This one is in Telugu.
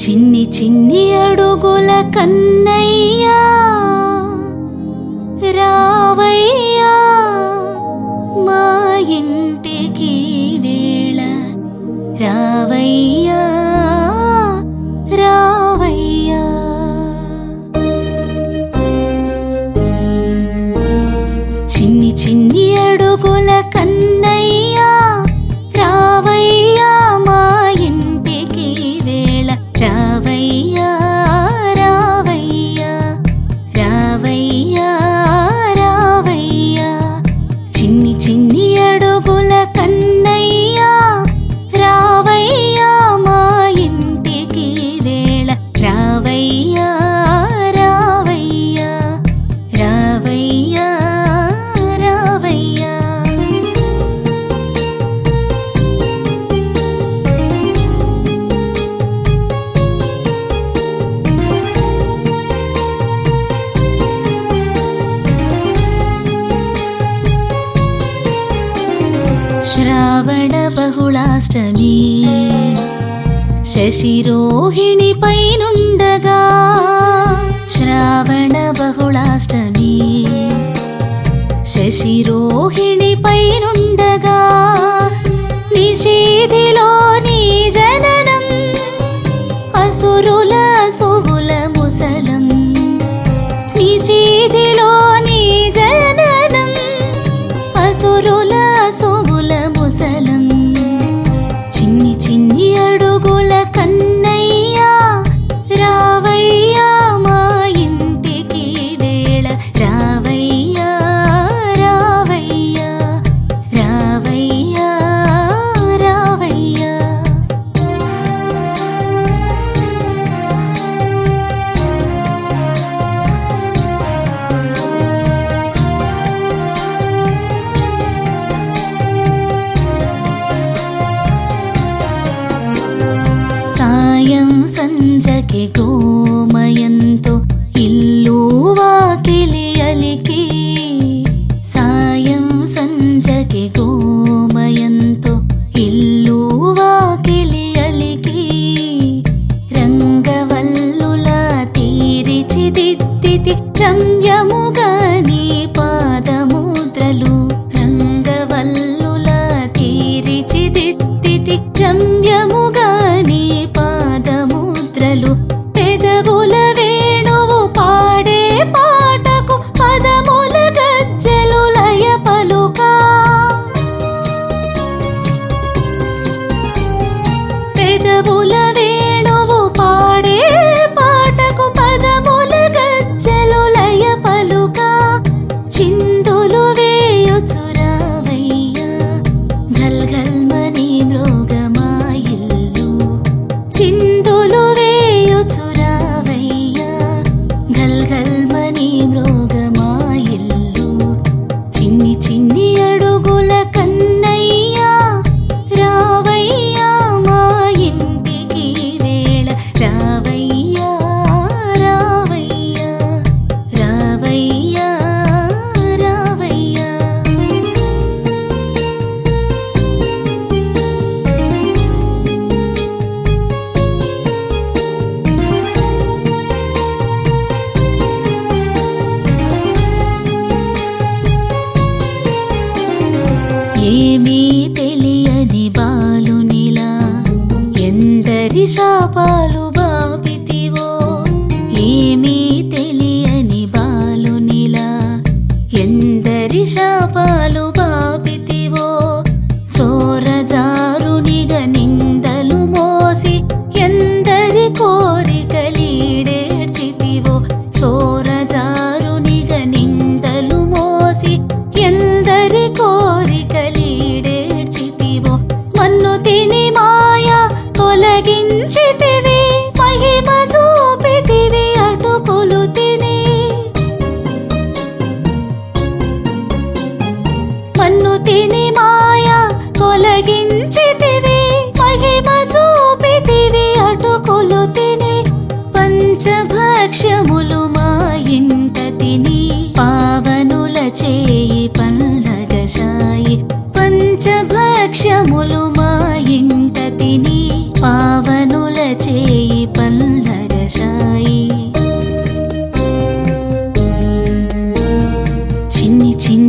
చిన్ని చిన్ని అడుగుల కన్నయ్యా రావయ్యా మా ఇంటికి వేళ రావయ్యా రావయ్యా చిన్ని చిన్ని అడుగుల కన్నయ్యా రావయ్యా మా ఇంటికి వేళ రావయ్యా రావయ్యా రావయ్యా రావయ్యా చిన్ని చిన్ని అడుగుల కన్నయ్యా రావయ్యా మా ఇంటికి వేళ రావయ్యా రావయ్యా రావయ్యా రావయ్యా శ్రావణ బహుళాష్టమి శశిరోహిణి పైనుండగా శ్రావణ బహుళాష్టమి శశిరోహిణి పైనుండగా నిషేధిలో నీ జననం అసురుల సుగుల ముసలం నిషేధిలో నీ జననం అసురుల సుగుల ముసలం చిన్ని చిన్ని అడుగుల కన్నయ్యా రావయ్యా మా ఇంటికి వేళ రావయ్యా రావయ్యా రావయ్యా రావయ్యా సాయం సంజకి గోమయంతో ఇల్లు వాకిలి అలికి సాయం సంజకి గోమయంతో ఇల్లు వాకిలి అలికి రంగవల్లుల తీరిచిదిద్దితి రమ్యముగా నీ పాదముద్రలు రంగవల్లుల తీరిచిదిద్దితి రమ్యముగా నీ పాదముద్రలు పెదవుల వేణువు పాడే పాటకు పదముల గజ్జెలు లయ పలుకా పెదవుల వేణువు పాడే పాటకు పదముల గజ్జెలు లయ పలుకా చిందులు వేయుచురావయ్యా గల్ గల్ మని మృగమా ఇల్లు చిందులు వేయుచురావయ్యా గల్ గల్ మని మృగమా ఇల్లు చిన్ని చిన్ని అడుగుల కన్నయ్యా రావయ్యా మా ఇంటికి వేళ రావయ్యా రావయ్యా రావయ్యా రావయ్యా ఏమీ తెలియని బాలునిలా ఎందరి శాపాలు బాపితివో ఏమీ తెలియని బాలునిలా ఎందరి శాపాలు బాపితివో చోరజారునిగ నిందలు మోసి ఎందరి కోరికలీడేర్చితివో చోరజారునిగ నిందలు మోసి ఎందరి కోరికలీడేర్చితివో మన్ను తిని మాయ తొలగించితివి చిన్న